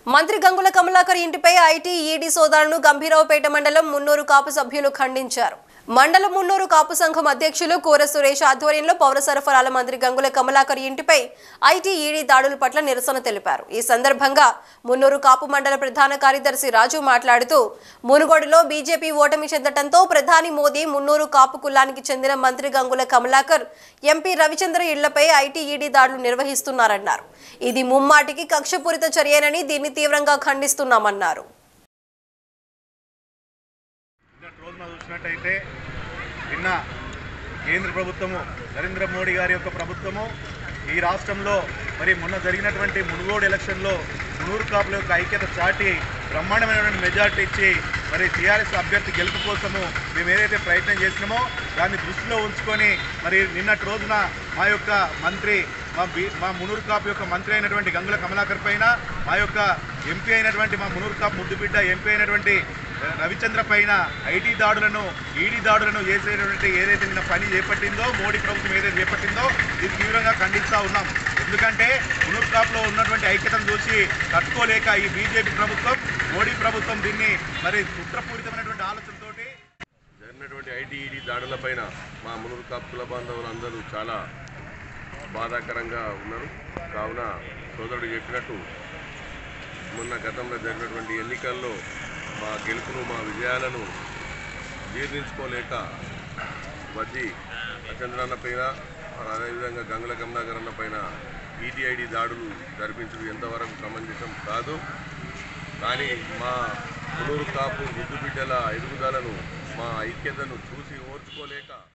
మంత్రి గంగుల కమలాకర్ ఇంటిపై IT ED సోదాలను Gambhiraopet మండలం మున్నూరు కాపు సభ్యులు ఖండించారు మండల మున్నూరు కాపు సంఘం అధ్యక్షులు కూర సురేష్ ఆధ్వర్యంలో పౌర సరఫరాల మంత్రి గంగుల కమలాకర్ ఇంటిపై ఐటీ ఈడీ దాడుల పట్ల నిరసన తెలిపారు ఈ సందర్భంగా మున్నూరు కాపు మండల ప్రధాన కార్యదర్శి రాజు మాట్లాడుతూ మునుగోడులో బీజేపీ ఓటమి చెందడంతో ప్రధాని మోదీ మున్నూరు కాపు కులానికి చెందిన మంత్రి గంగుల కమలాకర్ ఎంపీ రవిచంద్ర ఇళ్లపై ఐటీ ఈడీ దాడులు నిర్వహిస్తున్నారన్నారు ఇది ముమ్మాటికి కక్షపూరిత చర్యనని దీన్ని తీవ్రంగా ఖండిస్తున్నామన్నారు నిన్నటి రోజున చూసినట్టయితే నిన్న కేంద్ర ప్రభుత్వము నరేంద్ర మోడీ గారి యొక్క ప్రభుత్వము ఈ రాష్ట్రంలో మరి మొన్న జరిగినటువంటి మునుగోడు ఎలక్షన్లో మునూరు కాపుల యొక్క ఐక్యత చాటి బ్రహ్మాండమైనటువంటి మెజార్టీ ఇచ్చి మరి టీఆర్ఎస్ అభ్యర్థి గెలుపు కోసము మేము ఏదైతే ప్రయత్నం చేసినామో దాన్ని దృష్టిలో ఉంచుకొని మరి నిన్నటి రోజున మా యొక్క మంత్రి మా బీ మా మునూరు కాపు యొక్క మంత్రి అయినటువంటి గంగుల కమలాకర్ పైన మా యొక్క ఎంపీ అయినటువంటి మా మునూరు కాపు ముద్దుబిడ్డ ఎంపీ అయినటువంటి రవిచంద్ర పైన ఐటీ దాడులను ఈడీ దాడులను చేసేటువంటి ఏదైతే నిన్న పని చేపట్టిందో మోడీ ప్రభుత్వం ఏదైతే చేపట్టిందో ఇది తీవ్రంగా ఖండిస్తూ ఉన్నాం ఎందుకంటే మునూరు కాపులో ఉన్నటువంటి ఐక్యతను చూసి తట్టుకోలేక ఈ బీజేపీ ప్రభుత్వం మోడీ ప్రభుత్వం దీన్ని మరి కుట్రపూరితమైనటువంటి ఆలోచనతోటి జరిగినటువంటి ఐటీఈడి దాడులపైన మా మునుగు కాపుల బాంధవులు అందరూ చాలా బాధాకరంగా ఉన్నారు కావున సోదరుడు చెప్పినట్టు మొన్న గతంలో జరిగినటువంటి ఎన్నికల్లో మా గెలుపును మా విజయాలను జీర్ణించుకోలేక వద్ది అచంద్రన్న పైన మరి అదేవిధంగా గంగుల కమలాకర్ అన్న పైన ఈటీఐడి దాడులు జరిపించడం ఎంతవరకు సమంజసం కాదు కానీ మా పునూరు కాపు ముద్దు బిడ్డల ఎదుగుదలను మా ఐక్యతను చూసి ఓర్చుకోలేక